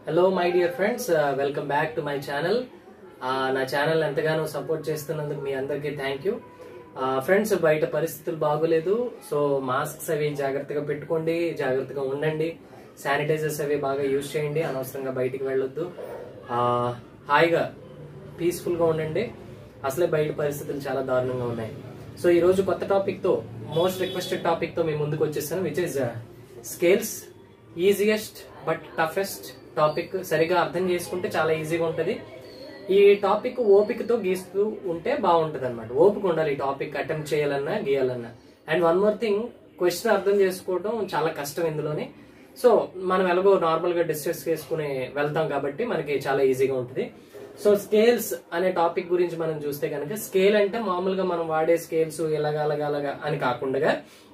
hello my dear friends welcome back to my channel నా channel ఎంతగానో support చేస్తున్నందుకు మీ అందరికీ థ్యాంక్ యూ ఫ్రెండ్స్ బయట పరిస్థితులు బాగోలేదు సో మాస్క్స్ అవి జాగ్రత్తగా పెట్టుకోండి జాగ్రత్తగా ఉండండి శానిటైజర్స్ అవి బాగా యూజ్ చేయండి అనవసరంగా బయటికి వెళ్ళొద్దు ఆ, హాయిగా పీస్ఫుల్ గా ఉండండి అసలే బయట పరిస్థితులు చాలా దారుణంగా ఉన్నాయి సో ఈ రోజు కొత్త టాపిక్ తో మోస్ట్ రిక్వెస్టెడ్ టాపిక్ తో మీ ముందుకు వచ్చేసాను which is scales easiest but toughest topic సరిగా అర్థం చేసుకుంటే చాలా ఈజీగా ఉంటది ఈ టాపిక్ ఓపికతో గీస్తూ ఉంటే బాగుంటది అనమాట ఓపిక ఉండాలి ఈ టాపిక్ అటెంప్ట్ చేయాలన్నా గీయాలన్నా and one more thing question అర్థం చేసుకోవడం చాలా కష్టం ఇందులోనే సో మనం ఎలాగో నార్మల్ గా డిస్కస్ చేసుకుని వెళ్తాం కాబట్టి మనకి చాలా ఈజీగా ఉంటుంది సో స్కేల్స్ అనే టాపిక్ గురించి మనం చూస్తే కనుక స్కేల్ అంటే మామూలుగా మనం వాడే స్కేల్స్ ఎలాగా అలాగా అలాగా అని కాకుండా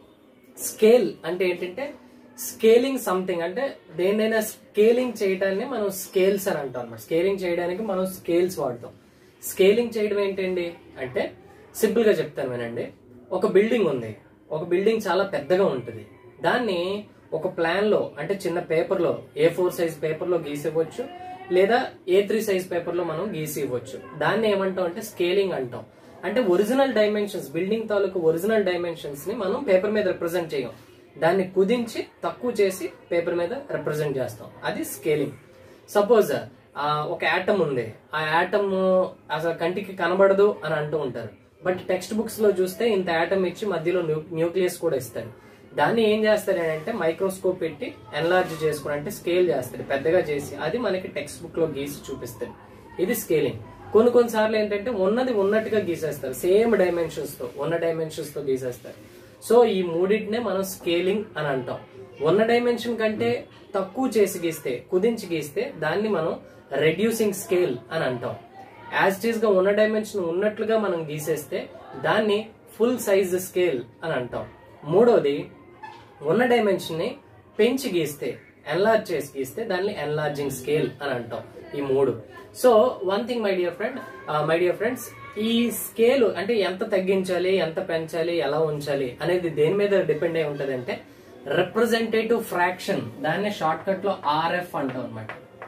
స్కేల్ అంటే ఏంటంటే స్కేలింగ్ సంథింగ్ అంటే దేన్నైనా స్కేలింగ్ చేయడాన్ని మనం స్కేల్స్ అని అంటాం అన్నమాట స్కేలింగ్ చేయడానికి మనం స్కేల్స్ వాడతాం స్కేలింగ్ చేయడం ఏంటండి అంటే సింపుల్ గా చెప్తాను వినండి ఒక బిల్డింగ్ ఉంది ఒక బిల్డింగ్ చాలా పెద్దగా ఉంటుంది దాన్ని ఒక ప్లాన్ లో అంటే చిన్న పేపర్ లో ఏ ఫోర్ సైజ్ పేపర్ లో గీసివ్వచ్చు లేదా ఏ త్రీ సైజ్ పేపర్ లో మనం గీసి ఇవ్వచ్చు దాన్ని ఏమంటాం అంటే స్కేలింగ్ అంటాం అంటే ఒరిజినల్ డైమెన్షన్స్ బిల్డింగ్ తాలూకు ఒరిజినల్ డైమెన్షన్స్ ని మనం పేపర్ మీద రిప్రజెంట్ చేయం దాన్ని కుదించి తక్కువ చేసి పేపర్ మీద రిప్రజెంట్ చేస్తాం అది స్కేలింగ్ సపోజ్ ఒక యాటమ్ ఉంది ఆ యాటమ్ అసలు కంటికి కనబడదు అని అంటూ ఉంటారు బట్ టెక్స్ట్ బుక్స్ లో చూస్తే ఇంత యాటమ్ ఇచ్చి మధ్యలో న్యూక్లియస్ కూడా ఇస్తారు దాన్ని ఏం చేస్తారు అంటే మైక్రోస్కోప్ పెట్టి ఎన్లార్జ్ చేసుకుని అంటే స్కేల్ చేస్తారు పెద్దగా చేసి అది మనకి టెక్స్ట్ బుక్ లో గీసి చూపిస్తారు ఇది స్కేలింగ్ కొన్ని కొన్ని సార్లు ఏంటంటే ఉన్నది ఉన్నట్టుగా గీసేస్తారు సేమ్ డైమెన్షన్స్ తో ఉన్న డైమెన్షన్స్ తో గీసేస్తారు సో ఈ మూడింటినే మనం స్కేలింగ్ అని అంటాం ఉన్న డైమెన్షన్ కంటే తక్కువ చేసి గీస్తే కుదించి గీస్తే దాన్ని మనం రెడ్యూసింగ్ స్కేల్ అని అంటాం యాజ్ ఇట్ ఈస్ గా ఉన్న డైమెన్షన్ ఉన్నట్లుగా మనం గీసేస్తే దాన్ని ఫుల్ సైజ్ స్కేల్ అని అంటాం మూడోది ఉన్న డైమెన్షన్ ని పెంచి గీస్తే ఎన్లార్జ్ చేసి గీస్తే దాన్ని ఎన్లార్జింగ్ స్కేల్ అని అంటాం ఈ మూడు so one thing my dear friend my dear friends ఈ స్కేల్ అంటే ఎంత తగ్గించాలి ఎంత పెంచాలి ఎలా ఉంచాలి అనేది దేని మీద డిపెండ్ అయి ఉంటది అంటే రిప్రజెంటేటివ్ ఫ్రాక్షన్ దాన్ని షార్ట్ కట్ లో ఆర్ఎఫ్ అంటాం అనమాట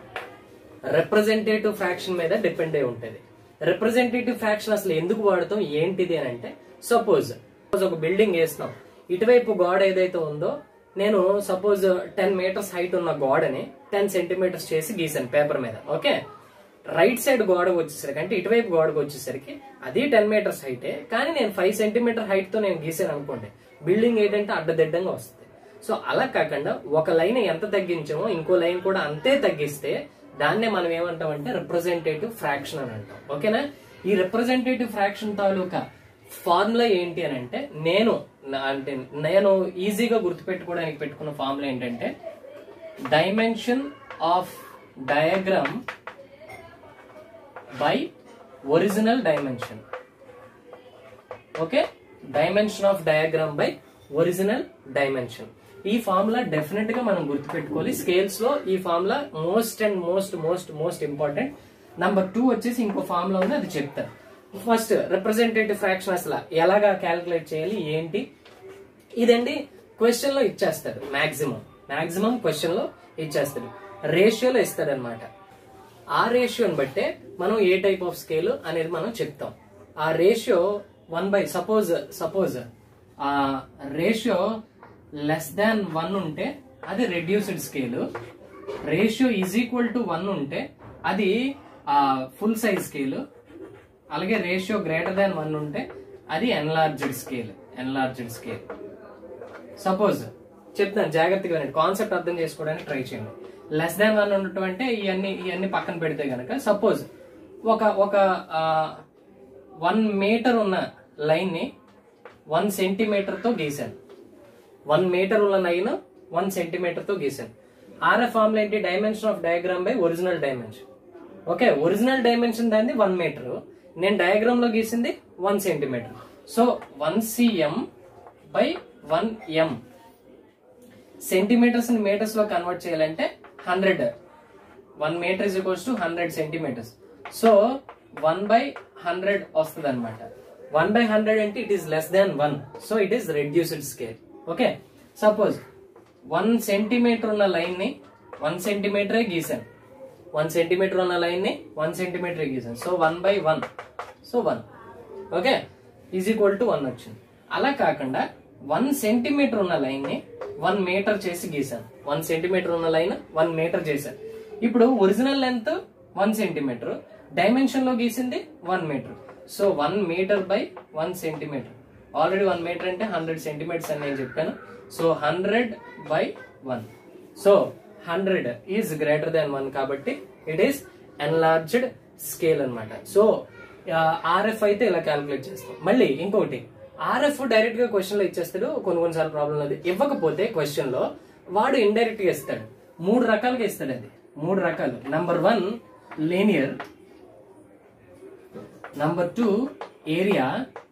రిప్రజెంటేటివ్ ఫ్రాక్షన్ మీద డిపెండ్ అయి ఉంటది రిప్రజెంటేటివ్ ఫ్రాక్షన్ అసలు ఎందుకు వాడతాం ఏంటిది అని అంటే సపోజ్ ఒక బిల్డింగ్ వేస్తున్నాం ఇటువైపు గోడ ఏదైతే ఉందో నేను సపోజ్ టెన్ మీటర్స్ హైట్ ఉన్న గోడని టెన్ సెంటీమీటర్స్ చేసి గీసాను పేపర్ మీద ఓకే రైట్ సైడ్ గోడ వచ్చేసరికి అంటే ఇటువైపు గోడకు వచ్చేసరికి అది టెన్ మీటర్స్ హైటే కానీ నేను ఫైవ్ సెంటీమీటర్ హైట్ తో నేను గీసాను అనుకోండి బిల్డింగ్ ఏంటంటే అడ్డదిడ్డంగా వస్తుంది సో అలా కాకుండా ఒక లైన్ ఎంత తగ్గించామో ఇంకో లైన్ కూడా అంతే తగ్గిస్తే దాన్నే మనం ఏమంటాం అంటే రిప్రజెంటేటివ్ ఫ్రాక్షన్ అని అంటాం ఓకేనా ఈ రిప్రజెంటేటివ్ ఫ్రాక్షన్ తాలూకా ఫార్ములా ఏంటి అని అంటే నేను నా- అంటే నేను ఈజీగా గుర్తుపెట్టుకోవడానికి పెట్టుకున్న ఫార్ములా ఏంటంటే dimension of diagram by original dimension okay dimension of diagram by original dimension ఈ ఫార్ములా డెఫినెట్ గా మనం గుర్తుపెట్టుకోవాలి స్కేల్స్ లో ఈ formula most and most most most important number two వచ్చేసి ఇంకో ఫార్ములా ఉంది అది చెప్తాను ఫస్ట్ రిప్రజెంటేటివ్ ఫ్రాక్షన్ అసలు ఎలాగా క్యాలిక్యులేట్ చేయాలి ఏంటి ఇదండి క్వశ్చన్ లో ఇచ్చేస్తాడు మాక్సిమం మాక్సిమం క్వశ్చన్ లో ఇచ్చేస్తాడు రేషియోలో ఇస్తాడు అనమాట ఆ రేషియోని బట్టే మనం ఏ టైప్ ఆఫ్ స్కేల్ అనేది మనం చెప్తాం ఆ ratio one by suppose suppose ఆ రేషియో లెస్ దాన్ వన్ ఉంటే అది reduced scale ratio is equal to one ఉంటే అది ఫుల్ సైజ్ స్కేల్ అలాగే రేషియో గ్రేటర్ దాన్ వన్ ఉంటే అది enlarged scale enlarged scale suppose చెప్తాను జాగ్రత్తగా వినండి కాన్సెప్ట్ అర్థం చేసుకోవడానికి ట్రై చేయండి లెస్ దాన్ వన్ ఉండటం అంటే ఇవన్నీ ఇవన్నీ పక్కన పెడితే గనక సపోజ్ ఒక ఒక వన్ మీటర్ ఉన్న లైన్ ని వన్ సెంటీమీటర్ తో గీశాను వన్ మీటర్ ఉన్న లైన్ వన్ సెంటీమీటర్ తో గీశాను ఆర్ఎఫ్ ఫార్ములా ఏంటి dimension of diagram by original dimension okay original dimension దాన్ని వన్ మీటర్ నేను డయాగ్రామ్ లో గీసింది one centimetre so one cm by one m centimetres ని మీటర్స్ లో కన్వర్ట్ చేయాలంటే hundred one metre is equals to hundred centimetres so one by hundred వస్తుంది అనమాట one by hundred అంటే it is less than one so it is reduced scale okay suppose one centimetre ఉన్న line ని one సెంటీమీటరే గీసాను one centimetre ఉన్న line ని one centimetre గీసాను so one by one so one okay is equal to one వచ్చింది అలా కాకుండా వన్ సెంటీమీటర్ ఉన్న లైన్ ని వన్ మీటర్ చేసి గీసాను వన్ సెంటీమీటర్ ఉన్న లైన్ వన్ మీటర్ చేశాను ఇప్పుడు original length one centimetre dimension లో గీసింది one metre so one metre by one centimetre already one metre అంటే హండ్రెడ్ సెంటీమీటర్స్ అని నేను చెప్పాను so hundred by one so hundred is greater than one కాబట్టి it is enlarged scale అన్నమాట so RF అయితే ఇలా క్యాలిక్యులేట్ చేస్తాం మళ్ళీ ఇంకొకటి ఆర్ఎఫ్ డైరెక్ట్ గా క్వశ్చన్ లో ఇచ్చేస్తాడు కొన్ని కొన్నిసార్లు ప్రాబ్లం అది ఇవ్వకపోతే క్వశ్చన్ లో వాడు ఇండైరెక్ట్ గా ఇస్తాడు మూడు రకాలుగా ఇస్తాడు అది మూడు రకాలు number one linear number two area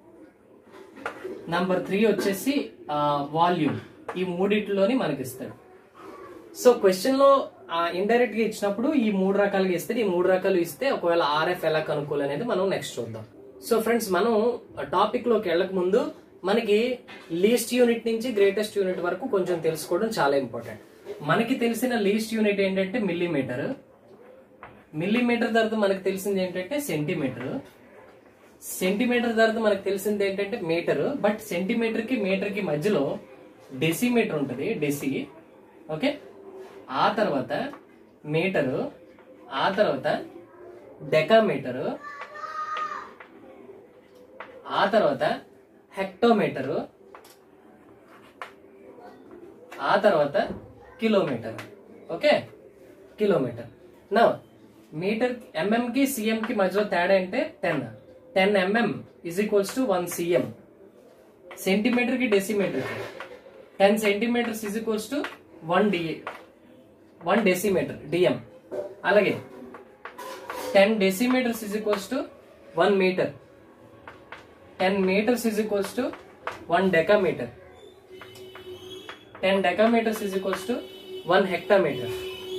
number three వచ్చేసి వాల్యూమ్ ఈ మూడిట్లోని మనకి ఇస్తాడు సో క్వశ్చన్ లో ఇండైరెక్ట్ గా ఇచ్చినప్పుడు ఈ మూడు రకాలుగా ఇస్తే ఈ మూడు రకాలు ఇస్తే ఒకవేళ ఆర్ఎఫ్ ఎలా కనుక్కోవాలి అనేది మనం నెక్స్ట్ చూద్దాం సో ఫ్రెండ్స్ మనం టాపిక్ లోకి వెళ్ళక ముందు మనకి లీస్ట్ యూనిట్ నుంచి గ్రేటెస్ట్ యూనిట్ వరకు కొంచెం తెలుసుకోవడం చాలా ఇంపార్టెంట్ మనకి తెలిసిన లీస్ట్ యూనిట్ ఏంటంటే మిల్లీమీటర్ మిల్లీమీటర్ తర్వాత మనకి తెలిసింది ఏంటంటే సెంటీమీటర్ సెంటీమీటర్ తర్వాత మనకు తెలిసింది ఏంటంటే మీటర్ బట్ సెంటీమీటర్ కి మీటర్ కి మధ్యలో డెసిమీటర్ ఉంటుంది డెసి ఓకే ఆ తర్వాత మీటరు ఆ తర్వాత డెకామీటరు ఆ తర్వాత హెక్టోమీటరు ఆ తర్వాత కిలోమీటర్ ఓకే కిలోమీటర్ నా మీటర్ ఎంఎం కి సిఎం కి మధ్యలో తేడా అంటే ten ten mm is equals to one cm centimetre కి డెసిమీటర్ కి ten centimetres is equals to one d one decimetre dm అలాగే ten decimetres is equals to one metre ten metres is equals to one decametre ten decametres is equals to one hectometre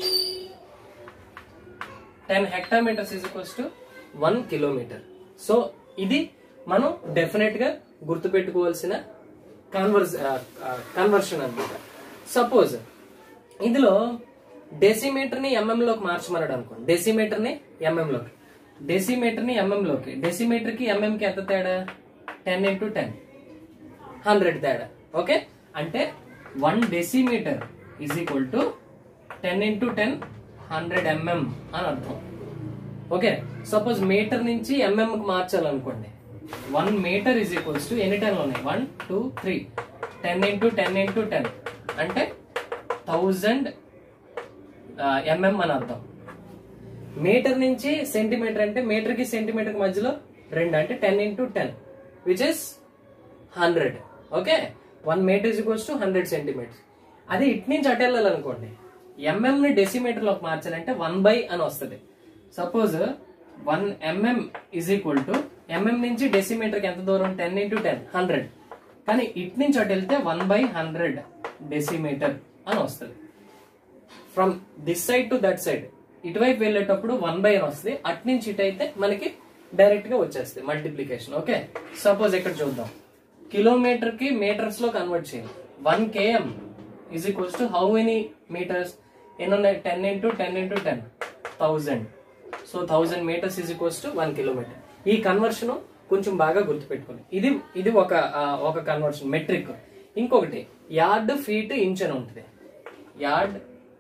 ten hectometres is equals to one kilometre so ఇది మనం definite గా గుర్తుపెట్టుకోవాల్సిన converse conversion అన్నమాట suppose ఇందులో decimetre ని mm లోకి మార్చమన్నాడు అనుకోండి డెసిమీటర్ ని ఎంఎం లోకి డెసిమీటర్ ని ఎంఎం లోకి డెసిమీటర్ కి ఎంఎం కి ఎంత తేడా టెన్ ఇంటూ టెన్ హండ్రెడ్ తేడా ఓకే అంటే one decimetre is equal to ten into ten hundred mm అని అర్థం ఓకే సపోజ్ మీటర్ నుంచి ఎంఎం కి మార్చాలనుకోండి one metre is equals to ఎన్ని టెన్లు ఉన్నాయి one two three ten into ten into ten అంటే థౌజండ్ ఎంఎం అని అర్థం మీటర్ నుంచి సెంటీమీటర్ అంటే మీటర్ కి సెంటీమీటర్ కి మధ్యలో రెండు అంటే ten into ten which is hundred okay one metre is equals to hundred centimetres అదే ఇటు నుంచి అటు వెళ్ళాలనుకోండి ఎంఎం ని డెసిమీటర్ లోకి మార్చాలంటే వన్ బై అని వస్తుంది suppose one mm is equal to mm నుంచి డెసిమీటర్ కి ఎంత దూరం టెన్ ఇంటూ టెన్ హండ్రెడ్ కానీ ఇటు నుంచి అటు వెళ్తే వన్ బై హండ్రెడ్ డెసిమీటర్ అని వస్తుంది from this side to that side ఇటువైపు వెళ్ళేటప్పుడు వన్ బై అని వస్తుంది అటు నుంచి ఇటు అయితే మనకి డైరెక్ట్ గా వచ్చేస్తుంది మల్టిప్లికేషన్ ఓకే సపోజ్ ఇక్కడ చూద్దాం కిలోమీటర్ కి మీటర్స్ లో కన్వర్ట్ చేయాలి one km is equals to how many metres ఎన్ని ఉన్నాయి ten into ten into ten thousand so thousand metres is equals to one kilometre ఈ కన్వర్షన్ కొంచెం బాగా గుర్తుపెట్టుకోండి ఇది ఇది ఒక ఆ, ఒక కన్వర్షన్ మెట్రిక్ ఇంకొకటి యార్డ్ ఫీట్ ఇంచ్ అని ఉంటుంది యార్డ్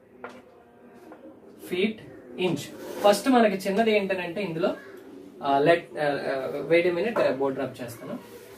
ఫీట్ ఇంచ్ ఫస్ట్ మనకి చిన్నది ఏంటంటే ఇందులో let wait minute board drop చేస్తాను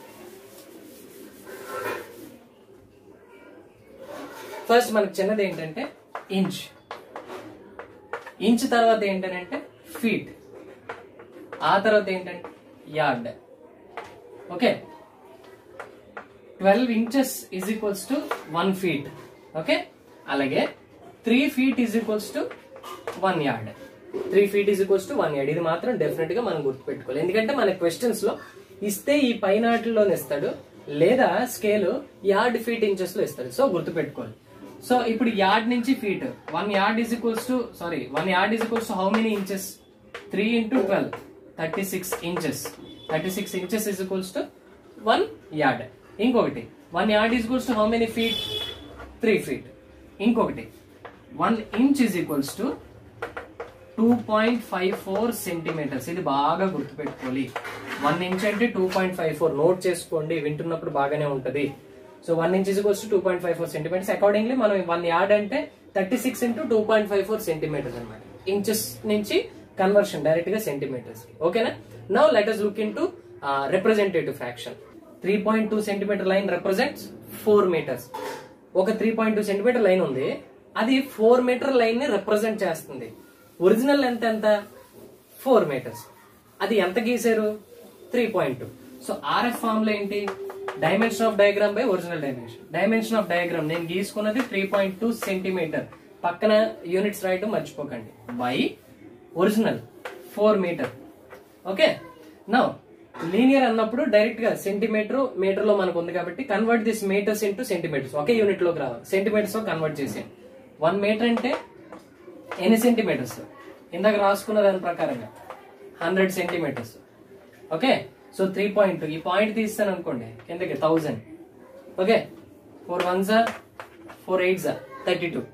ఫస్ట్ మనకి చిన్నది ఏంటంటే ఇంచ్ ఇంచ్ తర్వాత ఏంటంటే ఫీట్ ఆ తర్వాత ఏంటంటే yard okay twelve inches is equals to one feet okay అలాగే three feet is equals to one yard three feet is equals to one yard ఇది మాత్రం డెఫినెట్ గా మనం గుర్తుపెట్టుకోవాలి ఎందుకంటే మన క్వశ్చన్స్ లో ఇస్తే ఈ పైన వాటిలోనే ఇస్తాడు లేదా స్కేల్ యార్డ్ ఫీట్ ఇంచెస్ లో ఇస్తాడు సో గుర్తుపెట్టుకోవాలి సో ఇప్పుడు యార్డ్ నుంచి feet one yard is equals to sorry one yard is equals to how many inches three into twelve thirty six inches thirty six inches is equals to one yard ఇంకొకటి one yard is equals to how many feet three feet ఇంకొకటి one inch is equals to two two point five four centimetres ఇది బాగా గుర్తుపెట్టుకోవాలి one inch అంటే two point five four note చేసుకోండి వింటున్నప్పుడు బాగానే ఉంటది సో వన్ ఇంచ్ ఇస్ వచ్చి two point five four centimetres accordingly మనం వన్ యార్డ్ అంటే thirty six into two point five four centimetres అనమాట ఇంచెస్ నుంచి కన్వర్షన్ డైరెక్ట్ గా సెంటీమీటర్స్ ఓకేనా now let us look into representative fraction three point two centimetre line represents four metres ఒక three point two centimetre line ఉంది అది four metre line ని represent చేస్తుంది original length ఎంత four metres అది ఎంత గీసారు three point two so RF formula ఏంటి dimension of diagram by original dimension dimension of diagram నేను గీసుకున్నది త్రీ పాయింట్ టూ సెంటీమీటర్ పక్కన యూనిట్స్ రాయటం మర్చిపోకండి by original four metre okay now linear అన్నప్పుడు డైరెక్ట్ గా సెంటీమీటర్ మీటర్ లో మనకు ఉంది కాబట్టి convert this metres into centimetres ఒకే యూనిట్ లోకి రావాలి సెంటీమీటర్స్ లో కన్వర్ట్ చేసి వన్ మీటర్ అంటే ఎన్ని సెంటీమీటర్స్ ఇందాక రాసుకున్న దాని ప్రకారంగా hundred centimetres okay so three point ఈ పాయింట్ తీస్తాను అనుకోండి కిందకి థౌజండ్ ఓకే ఫోర్ వన్ జా ఫోర్ ఎయిట్ జా thirty two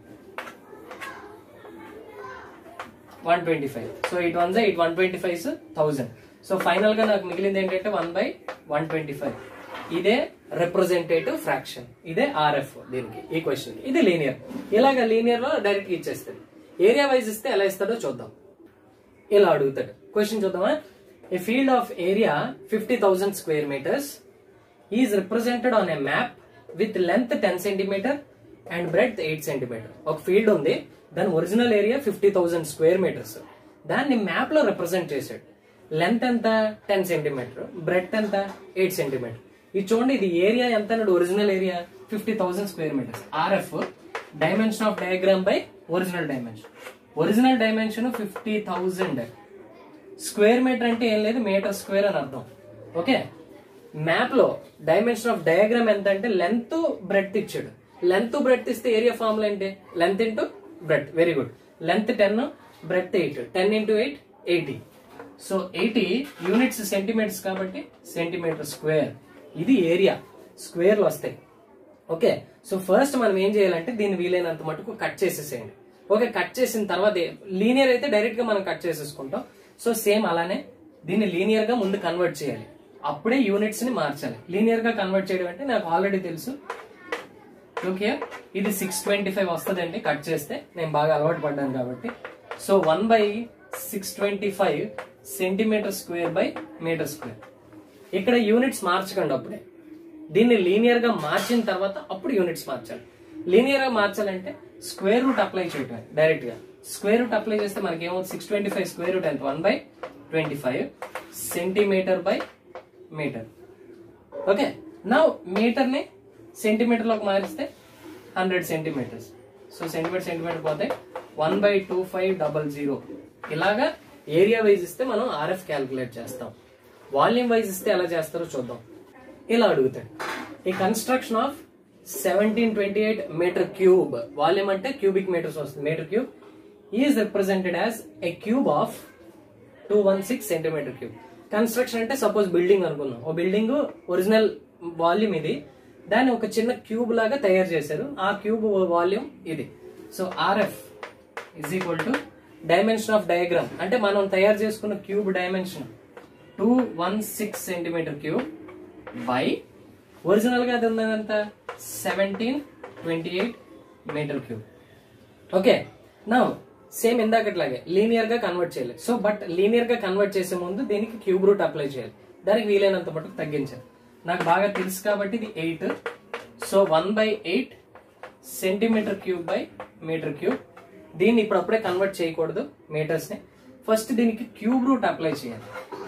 one twenty five so eight one జా eight one twenty five thousand so final గా నాకు మిగిలింది ఏంటంటే one by one twenty five ఇదే రిప్రజెంటేటివ్ ఫ్రాక్షన్ ఇదే ఆర్ఎఫ్ దీనికి ఈ క్వశ్చన్ ఇది లీనియర్ ఇలాగ లీనియర్ లో డైరెక్ట్ ఇచ్చేస్తుంది ఏరియా వైజ్ ఇస్తే ఎలా ఇస్తాడో చూద్దాం ఇలా అడుగుతాడు క్వశ్చన్ చూద్దామా a field of area fifty thousand square metres is represented on a map with length ten centimetre and breadth eight centimetre ఒక ఫీల్డ్ ఉంది దాని original area fifty thousand square metres దాన్ని మ్యాప్ లో రిప్రజెంట్ చేశాడు length ఎంత ten centimetre breadth ఎంత eight centimetre ఇది చూడండి ఇది ఏరియా ఎంత అన్నాడు original area fifty thousand square metres RF dimension of diagram by original dimension original dimension fifty thousand square metre అంటే ఏం లేదు మీటర్ స్క్వేర్ అని అర్థం ఓకే మ్యాప్ లో డైమెన్షన్ ఆఫ్ డయాగ్రామ్ ఎంత అంటే లెంత్ బ్రెడ్ ఇచ్చాడు లెంత్ బ్రెడ్ ఇస్తే ఏరియా ఫార్ములా ఏంటి length into breadth very good length ten breadth eight ten into eight eighty so eighty units centimetres కాబట్టి సెంటీమీటర్ స్క్వేర్ ఇది ఏరియా స్క్వేర్ లో వస్తాయి ఓకే సో ఫస్ట్ మనం ఏం చేయాలంటే దీన్ని వీలైనంత మటుకు కట్ చేసేసేయండి ఓకే కట్ చేసిన తర్వాత లీనియర్ అయితే డైరెక్ట్ గా మనం కట్ చేసేసుకుంటాం సో సేమ్ అలానే దీన్ని లీనియర్ గా ముందు కన్వర్ట్ చేయాలి అప్పుడే యూనిట్స్ ని మార్చాలి లీనియర్ గా కన్వర్ట్ చేయడం అంటే నాకు ఆల్రెడీ తెలుసు ఓకే ఇది సిక్స్ ట్వంటీ ఫైవ్ వస్తుందండి కట్ చేస్తే నేను బాగా అలవాటు పడ్డాను కాబట్టి so one by six twenty five centimetre square by metre square ఇక్కడ యూనిట్స్ మార్చకండి అప్పుడే దీన్ని లీనియర్ గా మార్చిన తర్వాత అప్పుడు యూనిట్స్ మార్చాలి లీనియర్ గా మార్చాలంటే స్క్వేర్ రూట్ అప్లై చేయటం డైరెక్ట్ గా స్క్వేర్ రూట్ అప్లై చేస్తే మనకి ఏమవుతుంది six twenty five square root ఎంత one by twenty five centimetre by metre okay నా మీటర్ ని సెంటీమీటర్ లోకి మారిస్తే hundred centimetres so centimetre centimetre పోతే one by two five double zero ఇలాగా ఏరియా వైజ్ ఇస్తే మనం ఆర్ఎఫ్ క్యాల్కులేట్ చేస్తాం వాల్యూమ్ వైజ్ ఇస్తే ఎలా చేస్తారో చూద్దాం ఇలా అడుగుతాడు ఈ construction of seventeen twenty eight metre cube volume అంటే క్యూబిక్ మీటర్స్ వస్తుంది metre cube is represented as a cube of two one six centimetre cube construction అంటే సపోజ్ బిల్డింగ్ అనుకుందాం ఓ బిల్డింగ్ ఒరిజినల్ వాల్యూమ్ ఇది దాన్ని ఒక చిన్న క్యూబ్ లాగా తయారు చేశారు ఆ క్యూబ్ వాల్యూమ్ ఇది so RF is equal to dimension of diagram అంటే మనం తయారు చేసుకున్న cube dimension two one six centimetre cube by original గా అది ఉన్నదంతా seventeen twenty eight metre cube okay నా సేమ్ ఇందాకట్లాగే లీనియర్ గా కన్వర్ట్ చేయాలి సో బట్ లీనియర్ గా కన్వర్ట్ చేసే ముందు దీనికి క్యూబ్ రూట్ అప్లై చేయాలి దానికి వీలైనంత మటుకు తగ్గించాలి నాకు బాగా తెలుసు కాబట్టి ఇది eight so one by eight centimetre cube by metre cube దీన్ని ఇప్పుడు అప్పుడే కన్వర్ట్ చేయకూడదు మీటర్స్ ని ఫస్ట్ దీనికి క్యూబ్ రూట్ అప్లై చేయాలి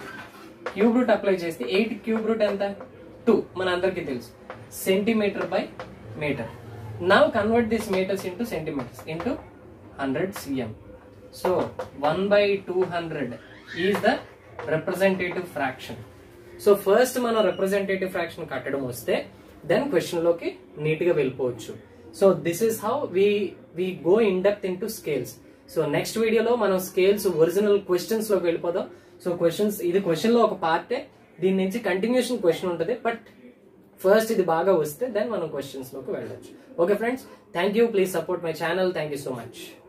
క్యూబ్ రూట్ అప్లై చేస్తే ఎయిట్ క్యూబ్ రూట్ ఎంత టూ మన అందరికీ తెలుసు centimetre by metre now convert this metres into centimetres into hundred cm so one by two hundred is the representative fraction so first మనం representative fraction కట్టడం వస్తే then question లోకి neat గా వెళ్ళిపోవచ్చు so this is how we we go in depth into scales so next వీడియోలో మనం scales original questions లోకి వెళ్ళిపోదాం సో క్వశ్చన్స్ ఇది క్వశ్చన్ లో ఒక పార్టే దీని నుంచి కంటిన్యూషన్ క్వశ్చన్ ఉంటుంది బట్ ఫస్ట్ ఇది బాగా వస్తే దెన్ మనం క్వశ్చన్స్ లోకి వెళ్ళొచ్చు okay friends thank you please support my channel thank you so much